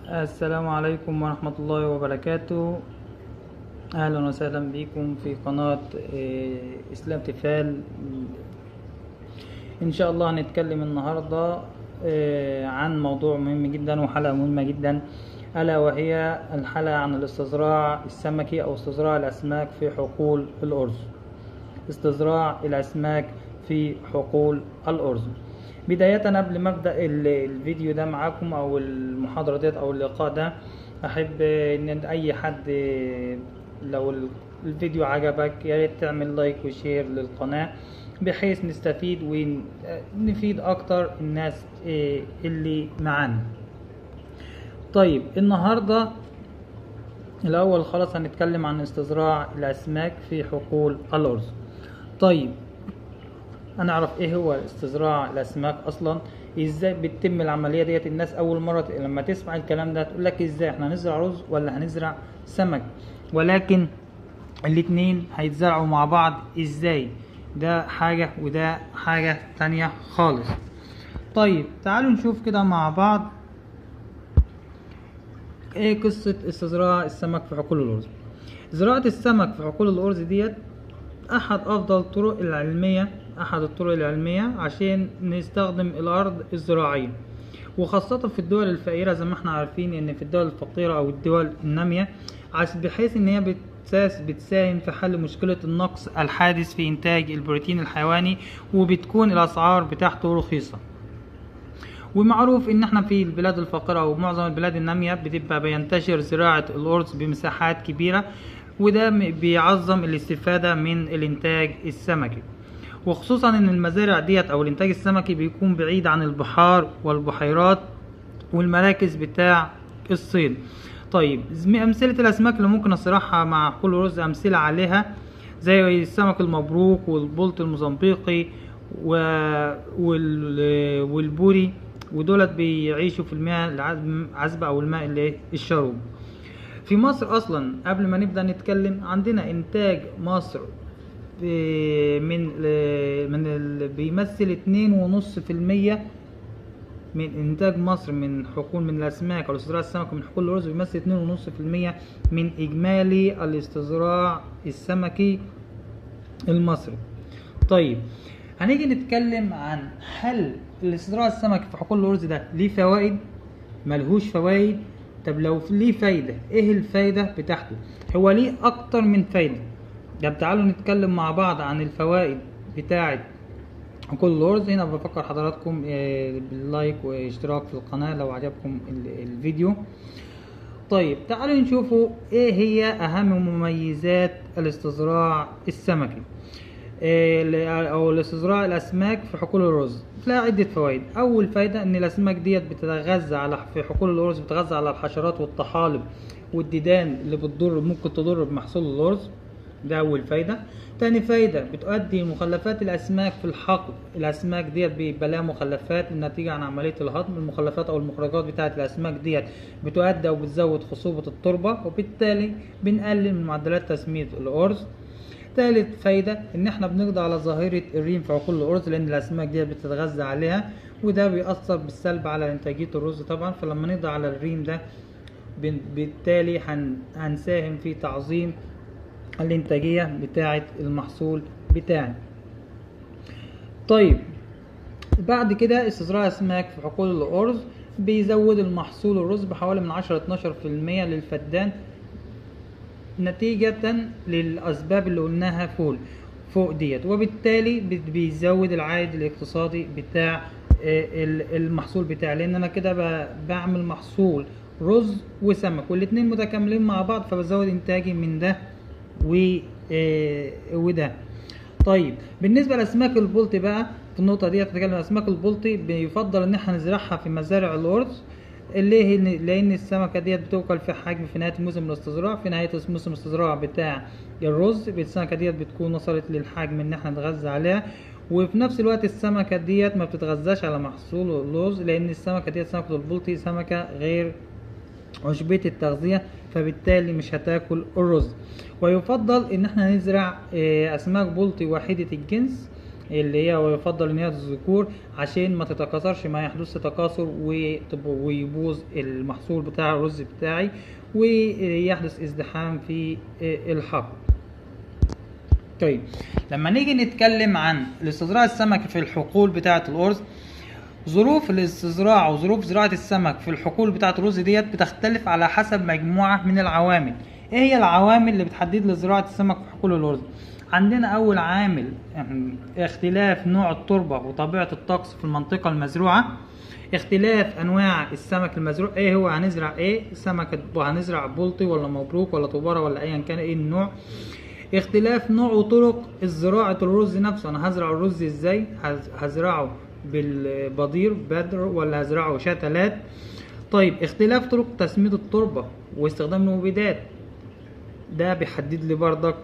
السلام عليكم ورحمة الله وبركاته أهلا وسهلا بكم في قناة آه، إسلام تفال إن شاء الله هنتكلم النهاردة آه، عن موضوع مهم جدا وحلقة مهمة جدا ألا وهي الحلقة عن الاستزراع السمكي أو استزراع الأسماك في حقول الأرز استزراع الأسماك في حقول الأرز بداية قبل ما أبدأ ال- الفيديو ده معاكم أو المحاضرة ديت أو اللقاء ده أحب إن أي حد لو ال- الفيديو عجبك يا ريت تعمل لايك وشير للقناة بحيث نستفيد ونفيد أكتر الناس إيه، اللي معانا طيب النهاردة الأول خلاص هنتكلم عن استزراع الأسماك في حقول الأرز طيب هنعرف ايه هو استزراع الاسماك اصلا ازاي بتتم العمليه ديت الناس اول مره ت- لما تسمع الكلام ده تقول لك ازاي احنا هنزرع رز ولا هنزرع سمك ولكن الاتنين هيتزرعوا مع بعض ازاي ده حاجه وده حاجه تانية خالص طيب تعالوا نشوف كده مع بعض ايه قصة استزراع السمك في حقول الأرز زراعة السمك في حقول الأرز ديت أحد أفضل الطرق العلمية أحد الطرق العلمية عشان نستخدم الأرض الزراعية وخاصة في الدول الفقيرة زي ما احنا عارفين إن في الدول الفقيرة أو الدول النامية عش- بحيث إن هي بتساس بتساهم في حل مشكلة النقص الحادث في إنتاج البروتين الحيواني وبتكون الأسعار بتاعته رخيصة ومعروف ان احنا في البلاد الفقيرة او معظم البلاد النامية بتبقى بينتشر زراعة الارز بمساحات كبيرة وده م- بيعظم الاستفادة من الانتاج السمكي وخصوصا ان المزارع ديت او الانتاج السمكي بيكون بعيد عن البحار والبحيرات والمراكز بتاع الصيد طيب زم- امثله الاسماك اللي ممكن اصرحها مع كل رز امثله عليها زي السمك المبروك والبلط الموزمبيقي و... وال... والبوري ودولت بيعيشوا في المياه العذبة او الماء اللي الشروب في مصر اصلا قبل ما نبدا نتكلم عندنا انتاج مصر ب- من من ال... بيمثل اتنين ونص في المية من انتاج مصر من حقول من الاسماك او استزراع السمك من حقول الرز بيمثل اتنين ونص في المية من اجمالي الاستزراع السمكي المصري طيب هنيجي نتكلم عن هل الاستزراع السمكي في حقول الارز ده ليه فوائد ملهوش فوائد طب لو ليه فايدة ايه الفايدة بتاعته هو ليه اكتر من فايدة طب تعالوا نتكلم مع بعض عن الفوائد بتاعة حقول الارز هنا بفكر حضراتكم آه، باللايك واشتراك في القناة لو عجبكم ال- الفيديو طيب تعالوا نشوفوا ايه هي اهم مميزات الاستزراع السمكي إيه ل- او الاستزراع الاسماك في حقول الرز لها عدة فوائد اول فايدة ان الاسماك ديت بتتغذى على في حقول الارز بتتغذى على الحشرات والطحالب والديدان اللي بتضر ممكن تضر بمحصول الارز ده اول فايدة تاني فايدة بتؤدي مخلفات الاسماك في الحقل الاسماك ديت بيبقى لها مخلفات نتيجة عن عملية الهضم المخلفات او المخرجات بتاعة الاسماك ديت بتؤدي او بتزود خصوبة التربة وبالتالي بنقلل من معدلات تسميد الارز تالت فايدة إن إحنا بنقضي على ظاهرة الريم في عقول الأرز لأن الأسماك دي بتتغذى عليها وده بيأثر بالسلب على إنتاجية الرز طبعا فلما نقضي على الريم ده بن- بالتالي هن هنساهم في تعظيم الإنتاجية بتاعة المحصول بتاعي طيب بعد كده استزراع اسماك في حقول الأرز بيزود المحصول الرز بحوالي من 10 ل 12% للفدان نتيجة للأسباب اللي قلناها فوق فوق ديت وبالتالي بت- بيزود العائد الاقتصادي بتاع آه، ال- المحصول بتاعي لأن أنا كده ب- بعمل محصول رز وسمك والاتنين متكاملين مع بعض فبزود إنتاجي من ده و آه، وده طيب بالنسبة لأسماك البلطي بقى في النقطة دي بتتكلم عن أسماك البلطي بيفضل إن احنا نزرعها في مزارع الأرز اللي هي لأن السمكة ديت بتوكل في حجم في نهاية موسم الاستزراع في نهاية موسم الاستزراع بتاع الرز السمكة ديت بتكون وصلت للحجم إن احنا نتغذى عليها وفي نفس الوقت السمكة ديت ما بتتغذاش على محصول اللوز لأن السمكة ديت سمكة البلطي سمكة غير عشبية التغذية فبالتالي مش هتاكل الرز ويفضل ان احنا نزرع آه، اسماك بلطي واحدة الجنس اللي هي ويفضل ان هي الذكور عشان ما تتكاثرش ما يحدث تكاثر وتب- ويبوظ المحصول بتاع الرز بتاعي ويحدث ازدحام في الحقل طيب لما نيجي نتكلم عن الاستزراع السمكي في الحقول بتاعة الأرز ظروف الاستزراع وظروف زراعة السمك في الحقول بتاعة الرز ديت بتختلف على حسب مجموعة من العوامل ايه هي العوامل اللي بتحدد لي زراعة السمك في حقول الأرز عندنا أول عامل يعني اختلاف نوع التربة وطبيعة الطقس في المنطقة المزروعة اختلاف انواع السمك المزروع ايه هو هنزرع ايه سمكة هنزرع بلطي ولا مبروك ولا طبارة ولا ايا كان ايه النوع اختلاف نوع وطرق الزراعة الرز نفسه انا هزرع الرز ازاي هز- هزرعه بالبدير بدر ولا هزرعه شتلات طيب اختلاف طرق تسميد التربة واستخدام المبيدات ده بيحدد لي برضك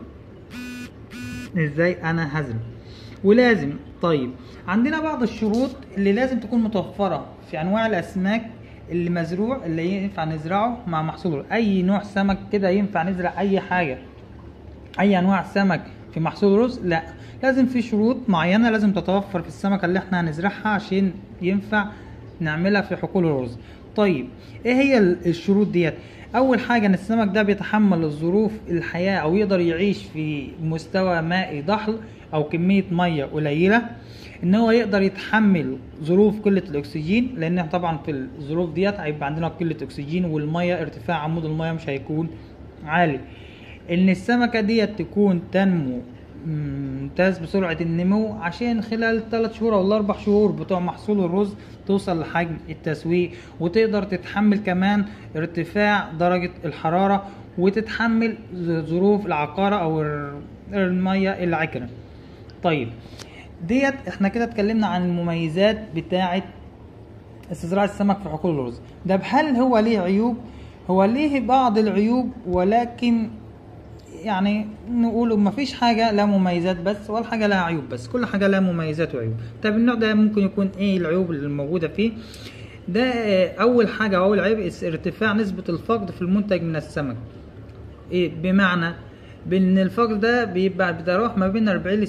ازاي انا هزرع ولازم طيب عندنا بعض الشروط اللي لازم تكون متوفرة في انواع الاسماك اللي مزروع اللي ينفع نزرعه مع محصوله اي نوع سمك كده ينفع نزرع اي حاجة اي انواع سمك في محصول رز لا لازم في شروط معينه لازم تتوفر في السمكه اللي احنا هنزرعها عشان ينفع نعملها في حقول الرز طيب ايه هي ال- الشروط ديت اول حاجه ان السمك ده بيتحمل الظروف الحياه او يقدر يعيش في مستوى مائي ضحل او كميه ميه قليله ان هو يقدر يتحمل ظروف قله الاكسجين لان طبعا في الظروف ديت هيبقى عندنا قله اكسجين والميه ارتفاع عمود الميه مش هيكون عالي ان السمكة ديت تكون تنمو ممتاز بسرعة النمو عشان خلال الثلاث شهور او الاربع شهور بتوع محصول الرز توصل لحجم التسويق وتقدر تتحمل كمان ارتفاع درجة الحرارة وتتحمل ظروف العقارة او الر- المية العكرة طيب ديت احنا كده اتكلمنا عن المميزات بتاعة استزراع السمك في حقول الرز ده هل هو ليه عيوب هو ليه بعض العيوب ولكن يعني نقول ما فيش حاجة لها مميزات بس ولا حاجة لها عيوب بس كل حاجة لها مميزات وعيوب طب النوع ده ممكن يكون ايه العيوب اللي موجودة فيه ده آه، اول حاجة او اول عيب is ارتفاع نسبة الفقد في المنتج من السمك ايه بمعنى بان الفقد ده بيبقى بتراوح ما بين 40 ل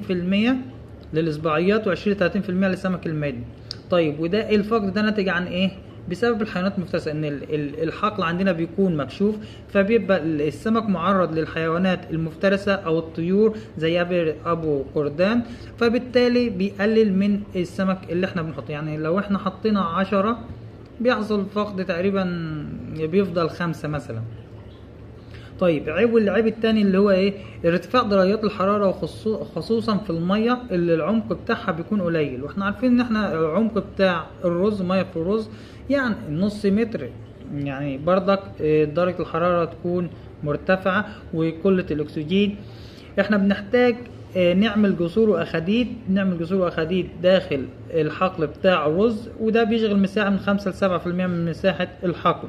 60% للاصبعيات و20 ل 30% للسمك المائي طيب وده ايه الفقد ده ناتج عن ايه بسبب الحيوانات المفترسه ان ال- ال- الحقل عندنا بيكون مكشوف فبيبقى ال- السمك معرض للحيوانات المفترسه او الطيور زي أبي- ابو قردان فبالتالي بيقلل من السمك اللي احنا بنحطه يعني لو احنا حطينا عشرة بيحصل فقد تقريبا بيفضل خمسة مثلا طيب عيب العيب التاني اللي هو ايه ارتفاع درجات الحراره وخصو- خصوصا في الميه اللي العمق بتاعها بيكون قليل واحنا عارفين ان احنا العمق بتاع الرز ميه في الرز يعني نص متر يعني بردك اه، درجه الحراره تكون مرتفعه وقله الاكسجين احنا بنحتاج اه، نعمل جسور واخاديد نعمل جسور واخاديد داخل الحقل بتاع الرز وده بيشغل مساحه من 5 ل 7% من مساحه الحقل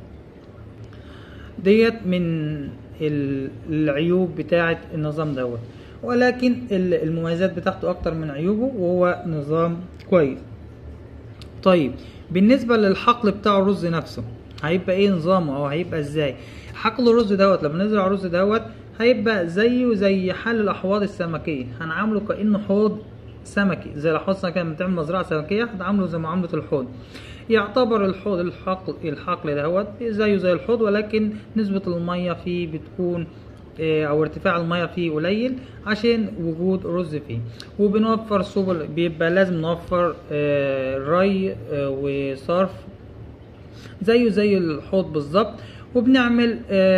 ديت من ال- العيوب بتاعة النظام دوت ولكن ال- المميزات بتاعته اكتر من عيوبه وهو نظام كويس طيب بالنسبة للحقل بتاع الرز نفسه هيبقى ايه نظامه او هيبقى ازاي حقل الرز دوت لما نزرع الرز دوت هيبقى زيه زي حل الاحواض السمكية هنعامله كأنه حوض سمكي زي الاحواض السمكية لما بتعمل مزرعة سمكية هتعامله زي معاملة الحوض يعتبر الحوض الحقل الحقل دوت زيه زي الحوض ولكن نسبة المية فيه بتكون آه، او ارتفاع المياه فيه قليل عشان وجود رز فيه وبنوفر سبل بيبقى لازم نوفر آه، ري آه، وصرف زيه زي الحوض بالظبط وبنعمل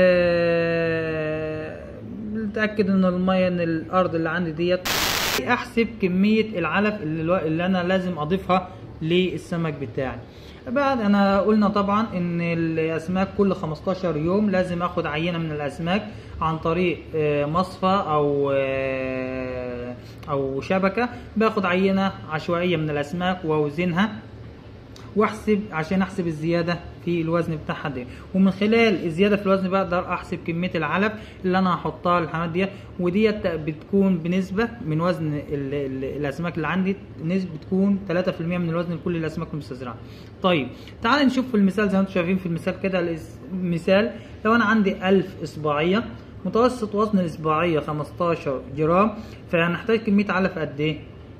آه، نتاكد ان الميه ان الارض اللي عندي ديت احسب كميه العلف اللي, الو- اللي انا لازم اضيفها للسمك بتاعي بعد انا قلنا طبعا ان الاسماك كل 15 يوم لازم اخد عينه من الاسماك عن طريق آه، مصفى او آه، او شبكه باخد عينه عشوائيه من الاسماك واوزنها واحسب عشان احسب الزياده في الوزن بتاعها دي ومن خلال الزياده في الوزن بقدر احسب كميه العلف اللي انا هحطها للحمامات ديت وديت بتكون بنسبه من وزن ال ال الاسماك اللي عندي نسبه بتكون 3% من الوزن لكل الاسماك المستزرعه طيب تعال نشوف في المثال زي ما انتم شايفين في المثال كده المثال لو انا عندي 1000 اصبعيه متوسط وزن الاصبعيه 15 جرام فهنحتاج كميه علف قد ايه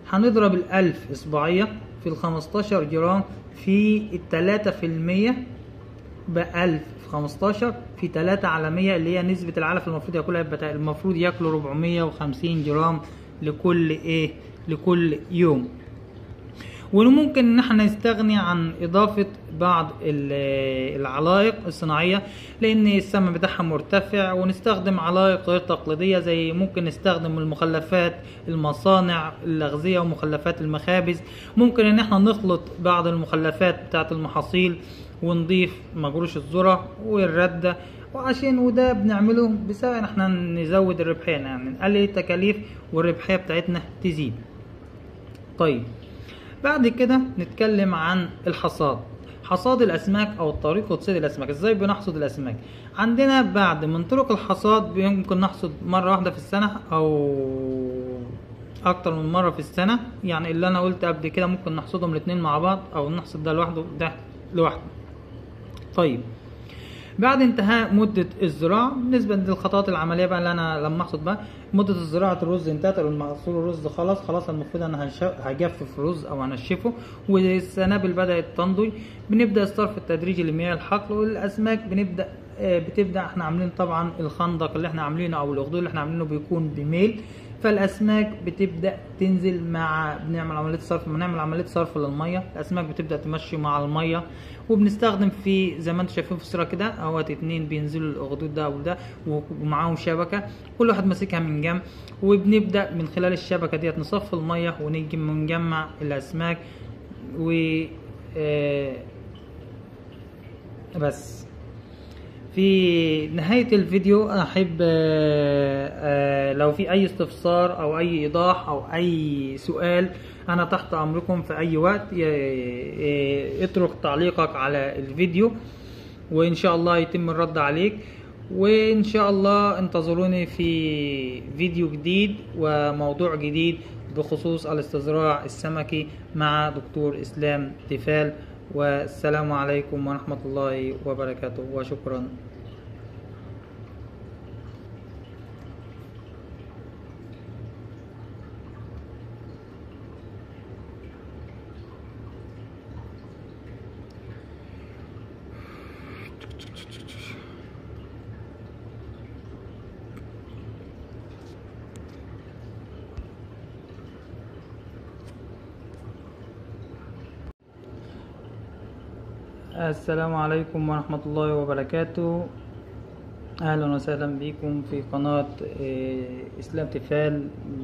هنضرب الألف إصبعية في الخمستاشر جرام في التلاتة في المية بألف في خمستاشر في تلاتة على مية اللي هي نسبة العلف المفروض ياكلها يبقى المفروض ياكلوا ربعمية وخمسين جرام لكل ايه لكل يوم وممكن ان احنا نستغني عن اضافة بعض ال- العلائق الصناعية لان السمن بتاعها مرتفع ونستخدم علائق غير تقليدية زي ممكن نستخدم المخلفات المصانع الأغذية ومخلفات المخابز ممكن ان احنا نخلط بعض المخلفات بتاعت المحاصيل ونضيف مجروش الذرة والردة وعشان وده بنعمله بسبب ان احنا نزود الربحية يعني نقلل التكاليف والربحية بتاعتنا تزيد طيب بعد كده نتكلم عن الحصاد حصاد الاسماك او طريقه صيد الاسماك ازاي بنحصد الاسماك عندنا بعد من طرق الحصاد يمكن نحصد مره واحده في السنه او اكتر من مره في السنه يعني اللي انا قلت قبل كده ممكن نحصدهم الاثنين مع بعض او نحصد ده لوحده وده لوحده طيب بعد انتهاء مدة الزراعة بالنسبة للخطوات العملية بقى اللي أنا لما أحصد بقى مدة الزراعة الرز انتهت أو المحصول الرز خلاص خلاص المفروض أنا هنش- هجفف الرز أو هنشفه والسنابل بدأت تنضج بنبدأ الصرف التدريجي لمياه الحقل والأسماك بنبدأ آه، بتبدأ احنا عاملين طبعا الخندق اللي احنا عاملينه أو الأخدود اللي احنا عاملينه بيكون بميل فالاسماك بتبدا تنزل مع بنعمل عمليه صرف بنعمل عمليه صرف للميه الاسماك بتبدا تمشي مع الميه وبنستخدم في زي ما انتم شايفين في الصوره كده اهوت اتنين بينزلوا الاخدود ده وده ومعاهم شبكه كل واحد ماسكها من جنب وبنبدا من خلال الشبكه ديت نصفي الميه ونيجي نجمع الاسماك و آه، بس في نهاية الفيديو أحب آه، آه، لو في أي استفسار أو أي إيضاح أو أي سؤال أنا تحت أمركم في أي وقت ي- ي- اترك تعليقك على الفيديو وإن شاء الله يتم الرد عليك وإن شاء الله انتظروني في فيديو جديد وموضوع جديد بخصوص الاستزراع السمكي مع دكتور إسلام تفال والسلام عليكم ورحمة الله وبركاته وشكرا السلام عليكم ورحمة الله وبركاته أهلا وسهلا بكم في قناة آه، إسلام تفال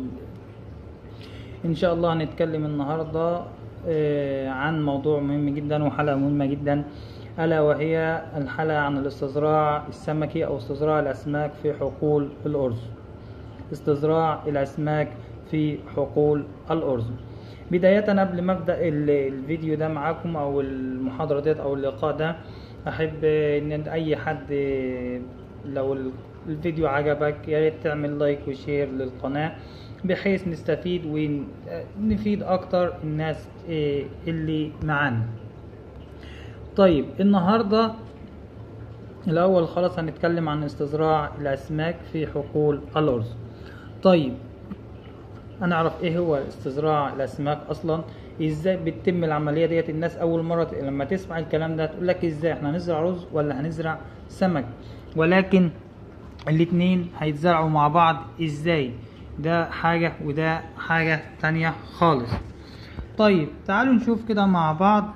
إن شاء الله هنتكلم النهاردة آه، عن موضوع مهم جدا وحلقة مهمة جدا ألا وهي الحلقة عن الاستزراع السمكي أو استزراع الأسماك في حقول الأرز استزراع الأسماك في حقول الأرز بداية قبل ما أبدأ ال- الفيديو ده معاكم أو المحاضرة ديت أو اللقاء ده أحب إن أي حد لو ال- الفيديو عجبك يا ريت تعمل لايك وشير للقناة بحيث نستفيد ونفيد أكتر الناس إيه، اللي معانا طيب النهاردة الأول خلاص هنتكلم عن استزراع الأسماك في حقول الأرز طيب هنعرف ايه هو استزراع الاسماك اصلا ازاي بتتم العمليه ديت الناس اول مره ت- لما تسمع الكلام ده تقول لك ازاي احنا هنزرع رز ولا هنزرع سمك ولكن الاتنين هيتزرعوا مع بعض ازاي ده حاجه وده حاجه تانية خالص طيب تعالوا نشوف كده مع بعض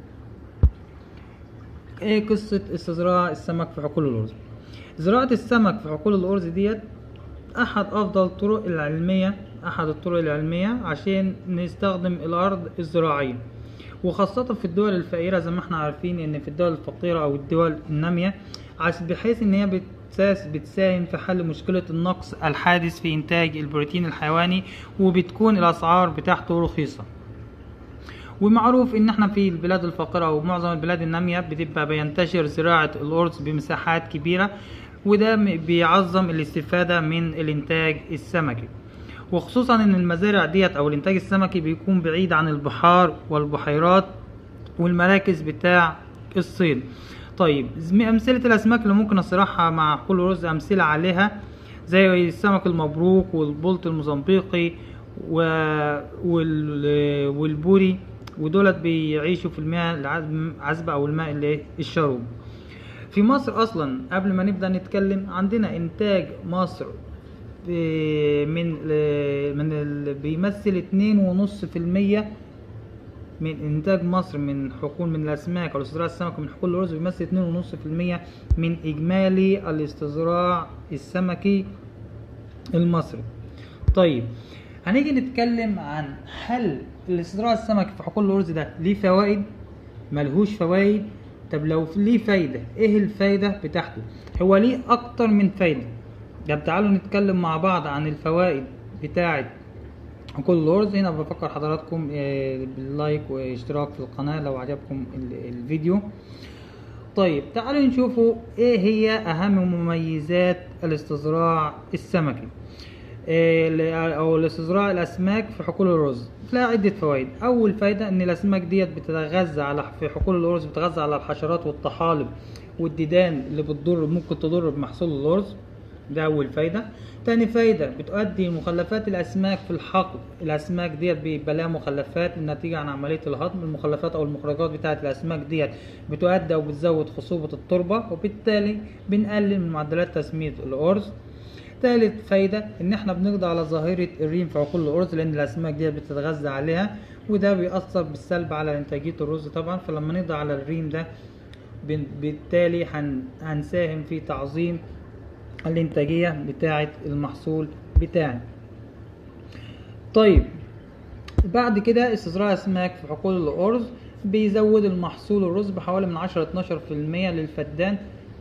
ايه قصة استزراع السمك في حقول الأرز زراعة السمك في حقول الأرز ديت أحد أفضل الطرق العلمية أحد الطرق العلمية عشان نستخدم الأرض الزراعية وخاصة في الدول الفقيرة زي ما احنا عارفين إن في الدول الفقيرة أو الدول النامية عش- بحيث إن هي بتساس بتساهم في حل مشكلة النقص الحادث في إنتاج البروتين الحيواني وبتكون الأسعار بتاعته رخيصة ومعروف ان احنا في البلاد الفقيرة او معظم البلاد النامية بتبقى بينتشر زراعة الارز بمساحات كبيرة وده م- بيعظم الاستفادة من الانتاج السمكي وخصوصا ان المزارع ديت او الانتاج السمكي بيكون بعيد عن البحار والبحيرات والمراكز بتاع الصيد طيب زم- امثلة الاسماك اللي ممكن اصرحها مع كل رز امثلة عليها زي السمك المبروك والبلط الموزمبيقي و... وال... والبوري ودولت بيعيشوا في المياه العذبة أو الماء اللي الشروب في مصر أصلا قبل ما نبدأ نتكلم عندنا إنتاج مصر ب- من من ال... بيمثل اتنين ونص في المية من إنتاج مصر من حقول من الأسماك أو استزراع السمك ومن حقول الرز بيمثل اتنين ونص في المية من إجمالي الاستزراع السمكي المصري طيب هنيجي نتكلم عن هل الاستزراع السمكي في حقول الأرز ده ليه فوائد ملهوش فوائد طب لو ليه فايدة ايه الفايدة بتاعته هو ليه اكتر من فايدة طب تعالوا نتكلم مع بعض عن الفوائد بتاعة حقول الأرز هنا بفكر حضراتكم آه، باللايك واشتراك في القناة لو عجبكم ال- الفيديو طيب تعالوا نشوفوا ايه هي اهم مميزات الاستزراع السمكي إيه ل- او الاستزراع الاسماك في حقول الرز لها عدة فوائد اول فايدة ان الاسماك ديت بتتغذى على في حقول الارز بتتغذى على الحشرات والطحالب والديدان اللي بتضر ممكن تضر بمحصول الارز ده اول فايدة تاني فايدة بتؤدي مخلفات الاسماك في الحقل الاسماك ديت بيبقى لها مخلفات نتيجة عن عملية الهضم المخلفات او المخرجات بتاعة الاسماك ديت بتؤدي او بتزود خصوبة التربة وبالتالي بنقلل من معدلات تسميد الارز تالت فايدة إن إحنا بنقضي على ظاهرة الريم في عقول الأرز لأن الأسماك دي بتتغذى عليها وده بيأثر بالسلب على إنتاجية الرز طبعا فلما نقضي على الريم ده بن- بالتالي هن- هنساهم في تعظيم الإنتاجية بتاعة المحصول بتاعي طيب بعد كده استزراع اسماك في حقول الأرز بيزود المحصول الرز بحوالي من 10 ل 12% للفدان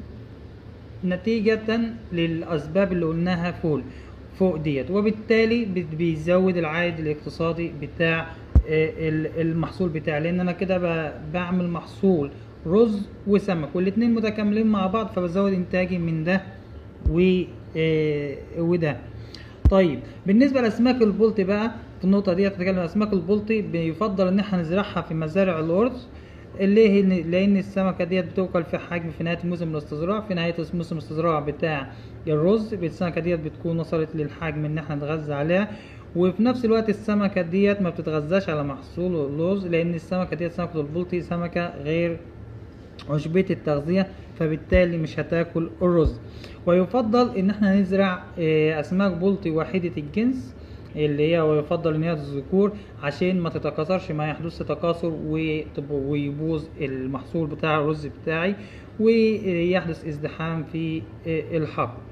نتيجة للأسباب اللي قلناها فوق فوق ديت وبالتالي بت- بيزود العائد الاقتصادي بتاع آه، ال- المحصول بتاعي لأن أنا كده ب- بعمل محصول رز وسمك والاتنين متكاملين مع بعض فبزود إنتاجي من ده و آه، وده طيب بالنسبة لأسماك البلطي بقى في النقطة دي بتتكلم عن أسماك البلطي بيفضل إن احنا نزرعها في مزارع الأرز ليه؟ لأن السمكة ديت بتوكل في حجم في نهاية موسم الاستزراع في نهاية موسم الاستزراع بتاع الرز السمكة ديت بتكون وصلت للحجم إن احنا نتغذى عليها وفي نفس الوقت السمكة ديت ما بتتغذاش على محصول الرز لأن السمكة ديت سمكة البلطي سمكة غير عشبية التغذية فبالتالي مش هتاكل الرز ويفضل ان احنا نزرع آه، اسماك بلطي واحدة الجنس اللي هي ويفضل ان هي الذكور عشان ما تتكاثرش ما يحدث تكاثر وتب- ويبوظ المحصول بتاع الرز بتاعي ويحدث ازدحام في آه، الحقل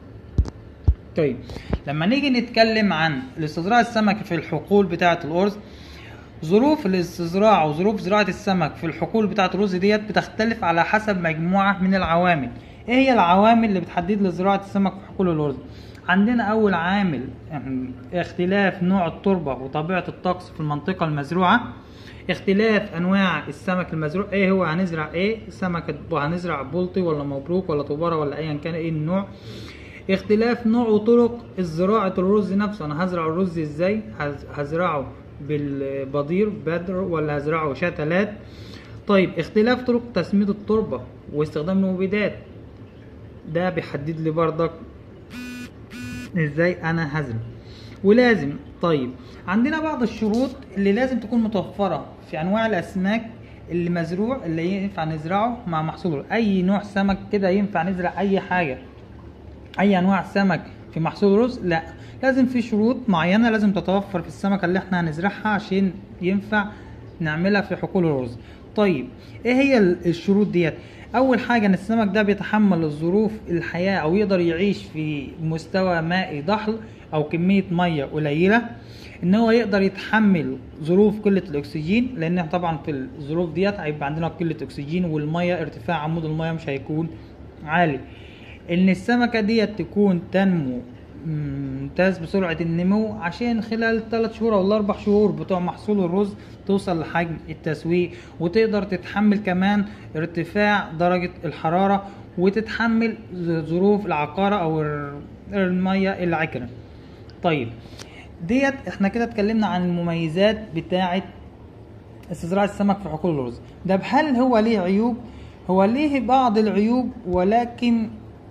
طيب لما نيجي نتكلم عن الاستزراع السمكي في الحقول بتاعة الأرز ظروف الاستزراع وظروف زراعة السمك في الحقول بتاعة الرز ديت بتختلف على حسب مجموعة من العوامل ايه هي العوامل اللي بتحدد لي زراعة السمك في حقول الرز عندنا اول عامل يعني اختلاف نوع التربة وطبيعة الطقس في المنطقة المزروعة اختلاف انواع السمك المزروع ايه هو هنزرع ايه سمكة هنزرع بلطي ولا مبروك ولا طبارة ولا ايا كان ايه النوع اختلاف نوع وطرق الزراعة الرز نفسه انا هزرع الرز ازاي هز- هزرعه بالبضير بدر ولا هزرعه شتلات طيب اختلاف طرق تسميد التربة واستخدام المبيدات ده بيحدد لي برضك ازاي انا هزرع ولازم طيب عندنا بعض الشروط اللي لازم تكون متوفرة في انواع الاسماك اللي مزروع اللي ينفع نزرعه مع محصوله اي نوع سمك كده ينفع نزرع اي حاجة اي انواع سمك في محصول رز لا لازم في شروط معينه لازم تتوفر في السمكه اللي احنا هنزرعها عشان ينفع نعملها في حقول الرز طيب ايه هي ال- الشروط ديت اول حاجه ان السمك ده بيتحمل الظروف الحياه او يقدر يعيش في مستوى مائي ضحل او كميه ميه قليله ان هو يقدر يتحمل ظروف قله الاكسجين لان إحنا طبعا في الظروف ديت هيبقى عندنا قله اكسجين والميه ارتفاع عمود الميه مش هيكون عالي ان السمكه ديت تكون تنمو ممتاز بسرعة النمو عشان خلال الثلاث شهور او الاربع شهور بتوع محصول الرز توصل لحجم التسويق وتقدر تتحمل كمان ارتفاع درجة الحرارة وتتحمل ظروف العقارة او الر- المية العكرة طيب ديت احنا كده اتكلمنا عن المميزات بتاعة استزراع السمك في حقول الرز ده هل هو ليه عيوب هو ليه بعض العيوب ولكن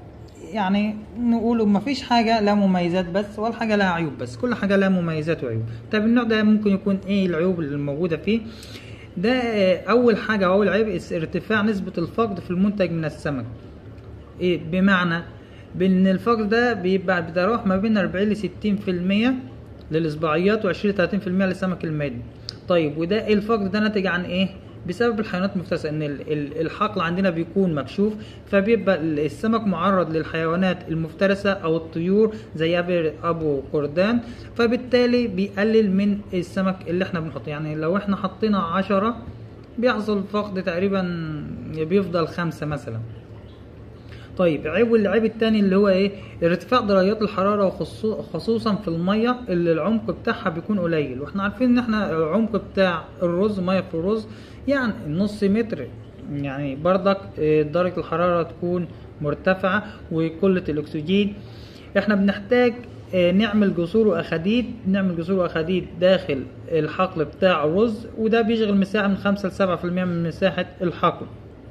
يعني نقوله ما فيش حاجة لها مميزات بس ولا حاجة لها عيوب بس كل حاجة لها مميزات وعيوب طب النوع ده ممكن يكون ايه العيوب اللي موجودة فيه ده آه، اول حاجة او اول عيب ارتفاع نسبة الفقد في المنتج من السمك ايه بمعنى بان الفقد ده بيبقى بتراوح ما بين 40 ل 60% للاصبعيات و20 ل 30% للسمك المائي طيب وده إيه الفقد ده ناتج عن ايه بسبب الحيوانات المفترسه ان ال- ال- الحقل عندنا بيكون مكشوف فبيبقى ال- السمك معرض للحيوانات المفترسه او الطيور زي أبي- ابو قردان فبالتالي بيقلل من السمك اللي احنا بنحطه يعني لو احنا حطينا عشرة بيحصل فقد تقريبا بيفضل خمسة مثلا طيب عيب العيب التاني اللي هو ايه ارتفاع درجات الحراره وخصو- خصوصا في الميه اللي العمق بتاعها بيكون قليل واحنا عارفين ان احنا العمق بتاع الرز ميه في الرز يعني نص متر يعني بردك اه، درجه الحراره تكون مرتفعه وقله الاكسجين احنا بنحتاج اه، نعمل جسور واخاديد نعمل جسور واخاديد داخل الحقل بتاع الرز وده بيشغل مساحه من 5 ل 7% من مساحه الحقل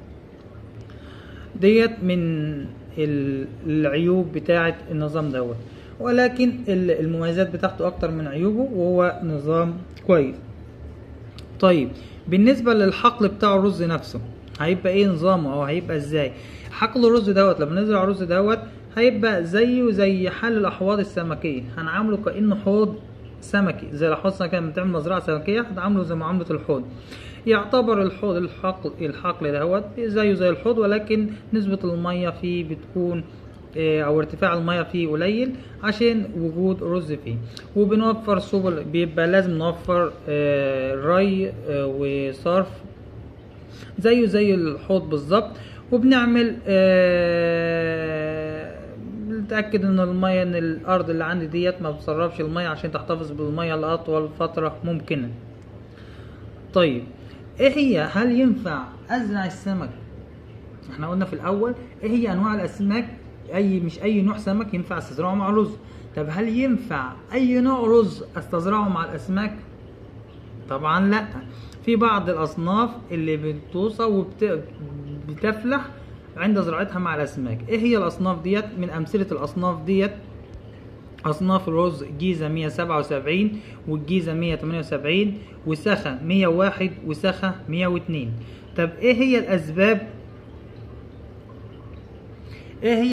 ديت من ال- العيوب بتاعة النظام دوت ولكن ال- المميزات بتاعته اكتر من عيوبه وهو نظام كويس طيب بالنسبة للحقل بتاع الرز نفسه هيبقى ايه نظامه او هيبقى ازاي حقل الرز دوت لما نزرع الرز دوت هيبقى زيه زي حل الاحواض السمكية هنعامله كأنه حوض سمكي زي الاحواض السمكية لما تعمل مزرعة سمكية هتعامله زي معاملة الحوض يعتبر الحوض الحقل الحقل دوت زيه زي الحوض ولكن نسبة المية فيه بتكون آه، او ارتفاع المية فيه قليل عشان وجود رز فيه وبنوفر سبل بيبقى لازم نوفر آه، ري آه، وصرف زيه زي الحوض بالظبط وبنعمل آه، نتأكد ان المية ان الارض اللي عندي ديت ما بتسربش المية عشان تحتفظ بالمية لأطول فترة ممكنة طيب ايه هي هل ينفع ازرع السمك احنا قلنا في الاول ايه هي انواع الاسماك اي مش اي نوع سمك ينفع استزرعه مع رز طب هل ينفع اي نوع رز استزرعه مع الاسماك طبعا لا في بعض الاصناف اللي بتوصل وبتفلح عند زراعتها مع الاسماك ايه هي الاصناف ديت من امثله الاصناف ديت أصناف الرز جيزة 177 والجيزة 178 وسخة 101 وسخة 102 طب إيه هي الأسباب؟ إيه هي